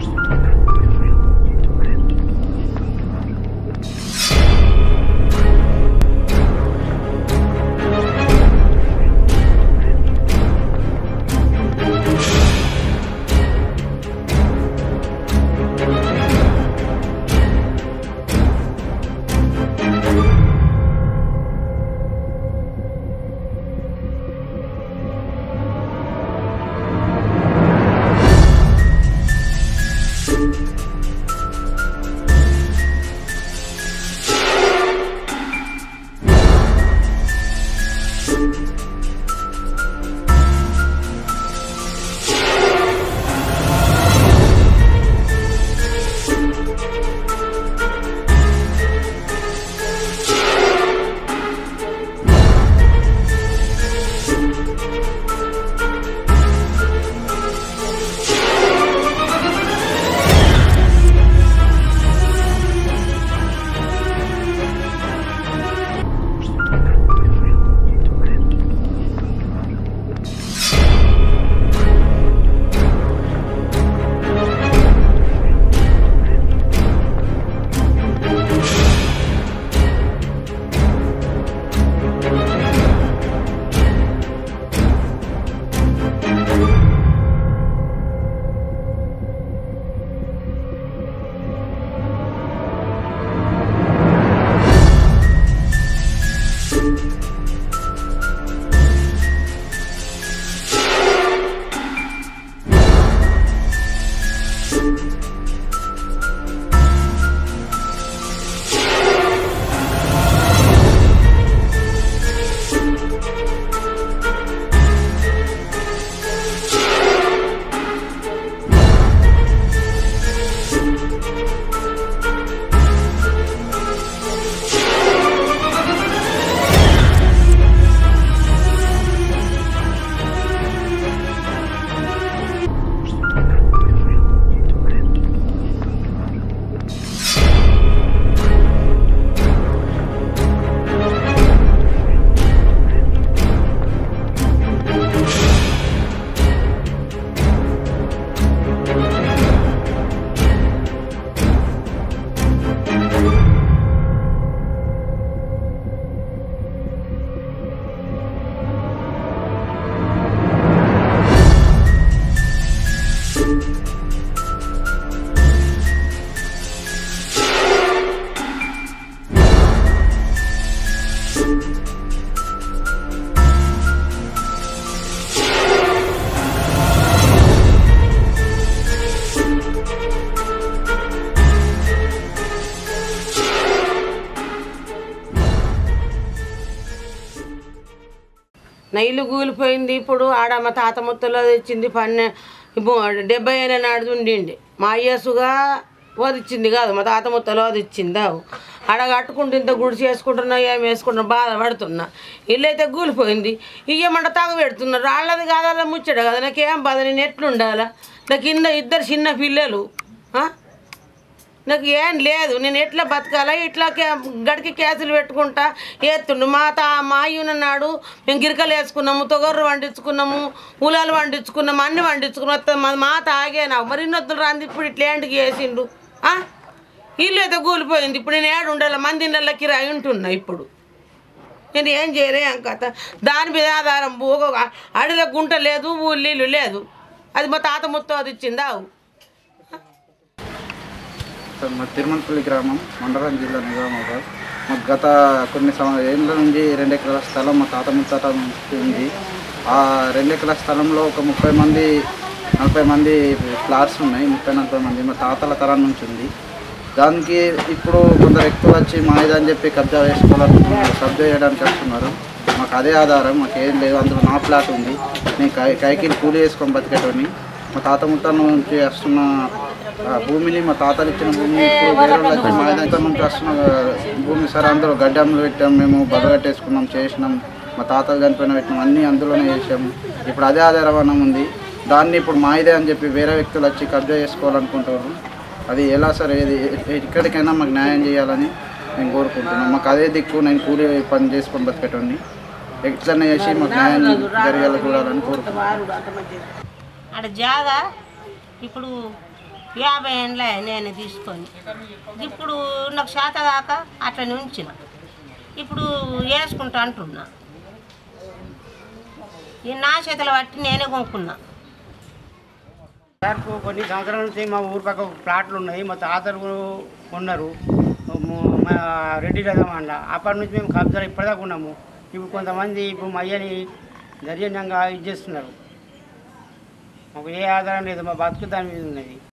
నా ఇల్లు కూలిపోయింది ఇప్పుడు ఆడ మా తాత ముత్తలో తెచ్చింది పన్నె ఇప్పుడు డెబ్బై ఏళ్ళ నాడు ఉండిండి మా అయ్యసుగా వదిచ్చింది కాదు మా తాత ముత్తలో వదిచ్చింది అవు ఆడ కట్టుకుంటూ ఇంత గుడి చేసుకుంటున్నా ఏం వేసుకుంటున్నా బాధపడుతున్నా ఇల్లు అయితే కూలిపోయింది ఇయ్యమంట తాగ పెడుతున్నా రాళ్ళది కాదా అలా ముచ్చట కదా నాకేం బాధ నేను ఎట్లుండాలా నాకు కింద ఇద్దరు చిన్న పిల్లలు ఆ? నాకు ఏం లేదు నేను ఎట్లా బతకాలా ఇట్లా క్యా- గడికి క్యాసులు పెట్టుకుంటా ఎత్తుండు మా తా మా అయ్యున్నాడు మేము గిరికలు వేసుకున్నాము తొగర్రు వండించుకున్నాము ఉలాలు వండించుకున్నాము అన్ని వండించుకున్నాం మొత్తం మా మా తాగేనా మరి ఇన్నొద్దులు రాంది ఇప్పుడు ఇట్లాంటికి వేసిండు ఆ? ఇల్లు అయితే కూలిపోయింది ఇప్పుడు నేను ఏడు ఉండాలి మంది ఇళ్ళ కిరాయి ఉంటున్నా ఇప్పుడు నేను ఏం చేయలే ఏం కథ దాని మీద ఆధారం ఒక అడిలో గుంట లేదు ఊళ్ళు లేదు అది మా తాత ముత్తం అది ఇచ్చిందా సార్ మా తిరుమలపల్లి గ్రామం మండలం జిల్లా నిజామాబాద్ మాకు గత కొన్ని సంవ- ఏళ్ళ నుంచి రెండు ఎకరాల స్థలం మా తాత ముత్తాత నుంచి ఉంది ఆ రెండు ఎకరాల స్థలంలో ఒక ముప్పై మంది నలభై మంది ఫ్లాట్స్ ఉన్నాయి ముప్పై నలభై మంది మా తాతల తరం నుంచి ఉంది దానికి ఇప్పుడు కొందరు వ్యక్తులు వచ్చి మాయిదా అని చెప్పి కబ్జా వేసుకోవాలనుకుంటున్నారు కబ్జా చేయడానికి వస్తున్నారు మాకు అదే ఆధారం మాకు ఏం లేదు అందులో నా ఫ్లాట్ ఉంది నేను కై కైకిలు కూలి వేసుకొని బతికేటోని మా తాత ముత్తాల నుంచి వస్తున్న ఆ భూమిని మా తాతలు ఇచ్చిన భూమిని ఇప్పుడు వేరే వాళ్ళు వచ్చి మా దగ్గర నుంచి వస్తున్న భూమి సరే అందులో గడ్డమ్మలు పెట్టాం మేము బర్ర కట్టేసుకున్నాం చేసినాం మా తాతలు చనిపోయిన పెట్టినాం అన్నీ అందులోనే చేసాము ఇప్పుడు అదే ఆధారవనం ఉంది దాన్ని ఇప్పుడు మాయిదే అని చెప్పి వేరే వ్యక్తులు వచ్చి కబ్జా చేసుకోవాలనుకుంటారు అది ఎలా సార్ ఏది ఎక్కడికైనా మాకు న్యాయం చేయాలని నేను కోరుకుంటున్నాను మాకు అదే దిక్కు నేను కూలి పని చేసుకొని బతికేటోని ఎట్లనే చేసి మాకు న్యాయం జరిగేలా చూడాలని కోరుకుంటున్నాను ఆడ జాగా ఇప్పుడు యాభై ఏండ్లే నేను తీసుకొని ఇప్పుడు నాకు శాత కాక అట్లనే ఉంచిన ఇప్పుడు వేసుకుంటా అంటున్నా ఈ నా చేతులు పట్టి నేనే కొనుక్కున్నా సార్ కొన్ని సంవత్సరాల నుంచి మా ఊరు పక్క ప్లాట్లు ఉన్నాయి మా తాతలు ఉన్నారు మా రెడ్డి రథమండ అప్పటి నుంచి మేము కబ్జాలు ఇప్పటిదాకా ఉన్నాము ఇప్పుడు కొంతమంది ఇప్పుడు మా అయ్యని దర్జన్యంగా ఇది చేస్తున్నారు మాకు ఏ ఆధారం లేదు మా బతుకు దాని మీద ఉన్నది